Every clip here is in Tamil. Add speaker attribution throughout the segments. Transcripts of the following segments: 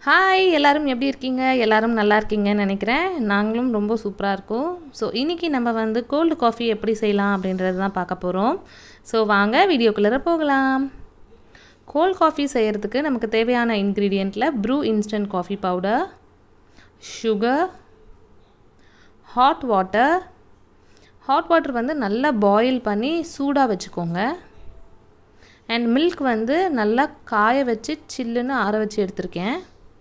Speaker 1: ஹாய் எல்லாரும் எப்படி இருக்கீங்க எல்லாரும் நல்லா இருக்கீங்கன்னு நினைக்கிறேன் நாங்களும் ரொம்ப சூப்பராக இருக்கோம் ஸோ இன்றைக்கி நம்ம வந்து கோல்டு காஃபி எப்படி செய்யலாம் அப்படின்றது தான் பார்க்க போகிறோம் ஸோ வாங்க வீடியோக்குள்ளே போகலாம் கோல்ட் காஃபி செய்கிறதுக்கு நமக்கு தேவையான இன்க்ரீடியண்ட்டில் Bru instant coffee powder sugar hot water hot water வந்து நல்லா பாயில் பண்ணி சூடாக வச்சுக்கோங்க அண்ட் மில்க் வந்து நல்லா காய வச்சு சில்லுன்னு ஆற வச்சு எடுத்திருக்கேன்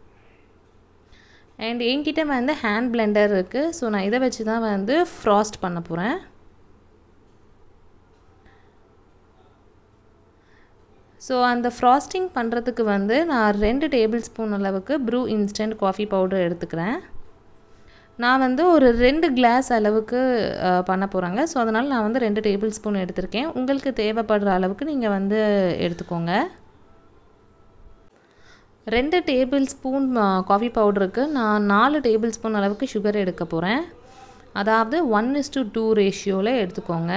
Speaker 1: அண்ட் என்கிட்ட வந்து ஹேண்ட் பிளெண்டர் இருக்குது ஸோ நான் இதை வச்சு தான் வந்து ஃப்ராஸ்ட் பண்ண போகிறேன் ஸோ அந்த ஃப்ராஸ்டிங் பண்ணுறதுக்கு வந்து நான் ரெண்டு டேபிள் ஸ்பூன் அளவுக்கு ப்ரூ இன்ஸ்டன்ட் காஃபி பவுடர் எடுத்துக்கிறேன் நான் வந்து ஒரு ரெண்டு கிளாஸ் அளவுக்கு பண்ண போகிறாங்க ஸோ அதனால் நான் வந்து ரெண்டு டேபிள் ஸ்பூன் எடுத்திருக்கேன் உங்களுக்கு தேவைப்படுற அளவுக்கு நீங்கள் வந்து எடுத்துக்கோங்க ரெண்டு டேபிள் ஸ்பூன் காஃபி பவுடருக்கு நான் நாலு டேபிள் ஸ்பூன் அளவுக்கு சுகர் எடுக்க போகிறேன் அதாவது ஒன் இஸ் டு டூ ரேஷியோவில் எடுத்துக்கோங்க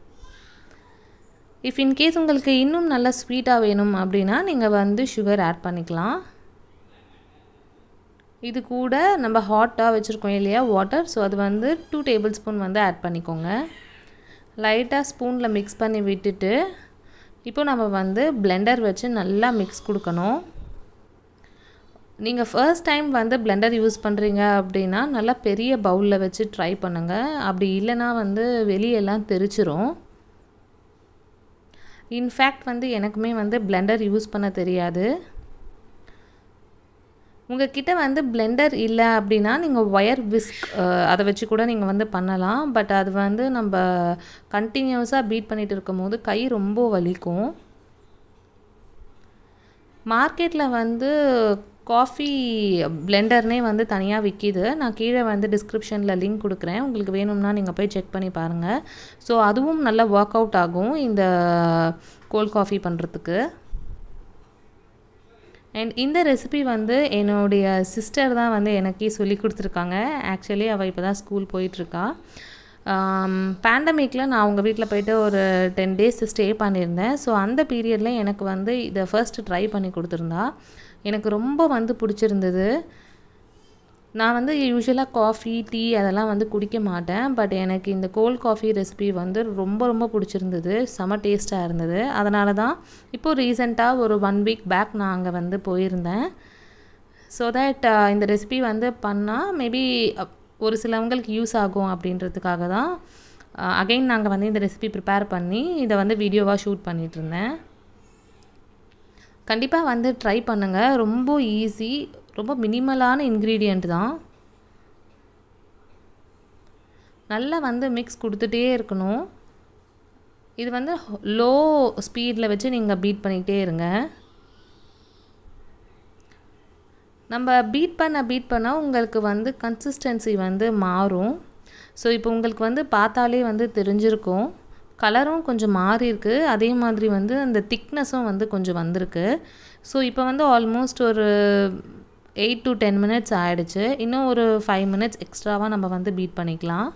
Speaker 1: இஃப் இன்கேஸ் உங்களுக்கு இன்னும் நல்லா ஸ்வீட்டாக வேணும் அப்படின்னா நீங்கள் வந்து சுகர் ஆட் பண்ணிக்கலாம் இது கூட நம்ம ஹாட்டாக வச்சுருக்கோம் இல்லையா வாட்டர் ஸோ அது வந்து டூ டேபிள் ஸ்பூன் வந்து ஆட் பண்ணிக்கோங்க லைட்டாக ஸ்பூனில் மிக்ஸ் பண்ணி விட்டுட்டு இப்போ நம்ம வந்து பிளெண்டர் வச்சு நல்லா மிக்ஸ் கொடுக்கணும் நீங்கள் ஃபர்ஸ்ட் டைம் வந்து பிளெண்டர் யூஸ் பண்ணுறீங்க அப்படின்னா நல்லா பெரிய பவுலில் வச்சு ட்ரை பண்ணுங்கள் அப்படி இல்லைன்னா வந்து வெளியெல்லாம் தெரிச்சிரும் இன்ஃபேக்ட் வந்து எனக்குமே வந்து பிளெண்டர் யூஸ் பண்ண தெரியாது உங்ககிட்ட வந்து பிளெண்டர் இல்லை அப்படின்னா நீங்கள் ஒயர் விஸ்க் அதை வச்சு கூட நீங்கள் வந்து பண்ணலாம் பட் அது வந்து நம்ம கண்டினியூஸாக பீட் பண்ணிகிட்டு இருக்கும் போது கை ரொம்ப வலிக்கும் மார்க்கெட்டில் வந்து காஃபி பிளெண்டர்னே வந்து தனியாக விற்கிது நான் கீழே வந்து டிஸ்கிரிப்ஷனில் லிங்க் கொடுக்குறேன் உங்களுக்கு வேணும்னா நீங்கள் போய் செக் பண்ணி பாருங்கள் ஸோ அதுவும் நல்லா ஒர்க் அவுட் ஆகும் இந்த கோல்ட் காஃபி பண்ணுறதுக்கு அண்ட் இந்த ரெசிபி வந்து என்னுடைய சிஸ்டர் தான் வந்து எனக்கே சொல்லி கொடுத்துருக்காங்க ஆக்சுவலி அவள் இப்போ தான் ஸ்கூல் போயிட்டுருக்கா பேண்டமிக்கில் நான் அவங்க வீட்டில் போயிட்டு ஒரு டென் டேஸ் ஸ்டே பண்ணியிருந்தேன் ஸோ அந்த பீரியடில் எனக்கு வந்து இதை ஃபர்ஸ்ட்டு ட்ரை பண்ணி கொடுத்துருந்தா எனக்கு ரொம்ப வந்து பிடிச்சிருந்தது நான் வந்து யூஸ்வலாக காஃபி டீ அதெல்லாம் வந்து குடிக்க மாட்டேன் பட் எனக்கு இந்த கோல்ட் காஃபி ரெசிபி வந்து ரொம்ப ரொம்ப பிடிச்சிருந்தது செம டேஸ்ட்டாக இருந்தது அதனால தான் இப்போது ரீசெண்டாக ஒரு ஒன் வீக் பேக் நான் அங்கே வந்து போயிருந்தேன் ஸோ தட் இந்த ரெசிபி வந்து பண்ணால் மேபி ஒரு சிலவங்களுக்கு யூஸ் ஆகும் அப்படின்றதுக்காக தான் அகைன் நாங்கள் வந்து இந்த ரெசிபி ப்ரிப்பேர் பண்ணி இதை வந்து வீடியோவாக ஷூட் பண்ணிகிட்டு இருந்தேன் கண்டிப்பாக வந்து ட்ரை பண்ணுங்கள் ரொம்ப ஈஸி ரொம்ப மினிமலான இன்க்ரீடியண்ட் தான் நல்லா வந்து மிக்ஸ் கொடுத்துட்டே இருக்கணும் இது வந்து லோ ஸ்பீடில் வச்சு நீங்கள் பீட் பண்ணிக்கிட்டே இருங்க நம்ம பீட் பண்ண பீட் பண்ணால் உங்களுக்கு வந்து கன்சிஸ்டன்சி வந்து மாறும் ஸோ இப்போ உங்களுக்கு வந்து பார்த்தாலே வந்து தெரிஞ்சிருக்கும் கலரும் கொஞ்சம் மாறி இருக்குது அதே மாதிரி வந்து அந்த திக்னஸும் வந்து கொஞ்சம் வந்திருக்கு ஸோ இப்போ வந்து ஆல்மோஸ்ட் ஒரு எயிட் டு டென் மினிட்ஸ் ஆகிடுச்சு இன்னும் ஒரு ஃபைவ் மினிட்ஸ் எக்ஸ்ட்ராவாக நம்ம வந்து பீட் பண்ணிக்கலாம்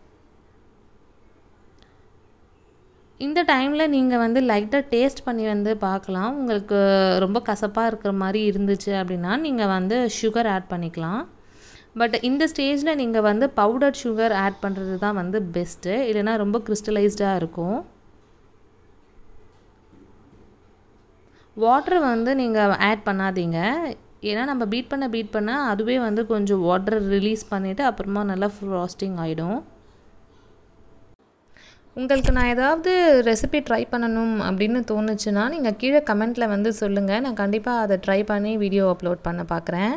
Speaker 1: இந்த டைமில் நீங்கள் வந்து லைட்டாக டேஸ்ட் பண்ணி வந்து பார்க்கலாம் உங்களுக்கு ரொம்ப கசப்பாக இருக்கிற மாதிரி இருந்துச்சு அப்படின்னா நீங்கள் வந்து சுகர் ஆட் பண்ணிக்கலாம் பட் இந்த ஸ்டேஜில் நீங்கள் வந்து பவுடர் சுகர் ஆட் பண்ணுறது தான் வந்து பெஸ்ட்டு இல்லைனா ரொம்ப கிறிஸ்டலைஸ்டாக இருக்கும் வாட்டர் வந்து நீங்கள் ஆட் பண்ணாதீங்க ஏன்னா நம்ம பீட் பண்ண பீட் பண்ண அதுவே வந்து கொஞ்சம் வாட்டர் ரிலீஸ் பண்ணிவிட்டு அப்புறமா நல்லா ஃப்ராஸ்டிங் ஆகிடும் உங்களுக்கு நான் ஏதாவது ரெசிபி ட்ரை பண்ணணும் அப்படின்னு தோணுச்சுன்னா நீங்கள் கீழே கமெண்ட்டில் வந்து சொல்லுங்கள் நான் கண்டிப்பாக அதை ட்ரை பண்ணி வீடியோ அப்லோட் பண்ண பார்க்குறேன்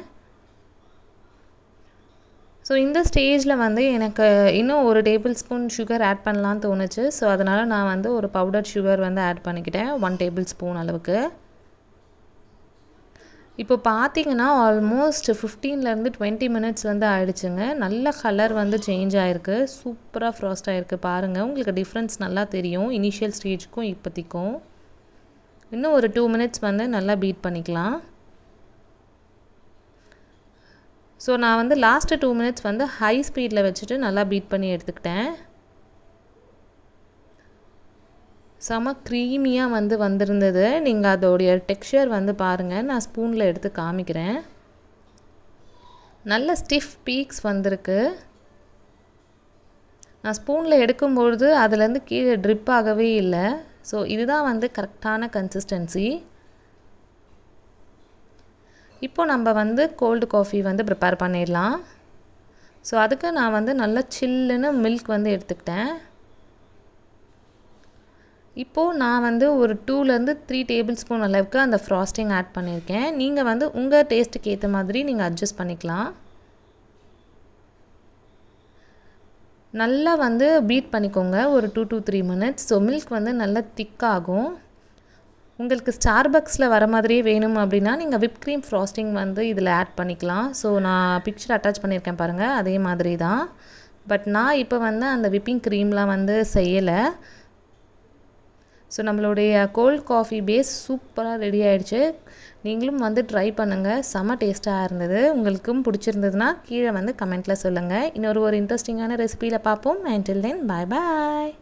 Speaker 1: ஸோ இந்த ஸ்டேஜில் வந்து எனக்கு இன்னும் ஒரு டேபிள் ஸ்பூன் சுகர் ஆட் பண்ணலான்னு தோணுச்சு ஸோ அதனால் நான் வந்து ஒரு பவுடர் சுகர் வந்து ஆட் பண்ணிக்கிட்டேன் ஒன் டேபிள் ஸ்பூன் அளவுக்கு இப்போ பார்த்தீங்கன்னா ஆல்மோஸ்ட் ஃபிஃப்டீன்லேருந்து டுவெண்ட்டி மினிட்ஸ் வந்து ஆயிடுச்சுங்க நல்ல கலர் வந்து சேஞ்ச் ஆகிருக்கு சூப்பராக ஃப்ராஸ்ட் ஆகிருக்கு பாருங்கள் உங்களுக்கு டிஃப்ரென்ஸ் நல்லா தெரியும் இனிஷியல் ஸ்டேஜுக்கும் இப்போதைக்கும் இன்னும் ஒரு டூ மினிட்ஸ் வந்து நல்லா பீட் பண்ணிக்கலாம் ஸோ நான் வந்து லாஸ்ட்டு டூ மினிட்ஸ் வந்து ஹை ஸ்பீடில் வச்சுட்டு நல்லா பீட் பண்ணி எடுத்துக்கிட்டேன் செம க்ரீமியாக வந்து வந்திருந்தது நீங்கள் அதோடைய டெக்ஸ்சர் வந்து பாருங்கள் நான் ஸ்பூனில் எடுத்து காமிக்கிறேன் நல்ல ஸ்டிஃப் பீக்ஸ் வந்திருக்கு நான் ஸ்பூனில் எடுக்கும்பொழுது அதுலேருந்து கீழே ட்ரிப் ஆகவே இல்லை ஸோ இதுதான் வந்து கரெக்டான கன்சிஸ்டன்சி இப்போ நம்ம வந்து கோல்டு காஃபி வந்து ப்ரிப்பேர் பண்ணிடலாம் ஸோ அதுக்கு நான் வந்து நல்லா சில்லுன்னு மில்க் வந்து எடுத்துக்கிட்டேன் இப்போது நான் வந்து ஒரு டூலேருந்து த்ரீ டேபிள் ஸ்பூன் அளவுக்கு அந்த ஃப்ராஸ்டிங் ஆட் பண்ணியிருக்கேன் நீங்கள் வந்து உங்கள் டேஸ்ட்டுக்கு ஏற்ற மாதிரி நீங்கள் அட்ஜஸ்ட் பண்ணிக்கலாம் நல்லா வந்து பீட் பண்ணிக்கோங்க ஒரு two two three minutes so milk வந்து நல்லா திக்காகும் உங்களுக்கு ஸ்டார்பக்ஸில் வர மாதிரியே வேணும் அப்படின்னா நீங்கள் விப் க்ரீம் ஃப்ராஸ்டிங் வந்து இதில் ஆட் பண்ணிக்கலாம் ஸோ நான் பிக்சர் அட்டாச் பண்ணியிருக்கேன் பாருங்கள் அதே மாதிரி தான் பட் நான் இப்போ வந்து அந்த விப்பிங் க்ரீம்லாம் வந்து செய்யலை ஸோ நம்மளுடைய கோல்ட் காஃபி பேஸ் சூப்பராக ரெடி ஆகிடுச்சு நீங்களும் வந்து ட்ரை பண்ணுங்கள் செம்ம டேஸ்ட்டாக இருந்தது உங்களுக்கும் பிடிச்சிருந்ததுன்னா கீழே வந்து கமெண்ட்டில் சொல்லுங்கள் இன்னொரு ஒரு இன்ட்ரெஸ்டிங்கான ரெசிபியில் பார்ப்போம் அண்டில் தென் பாய் பாய்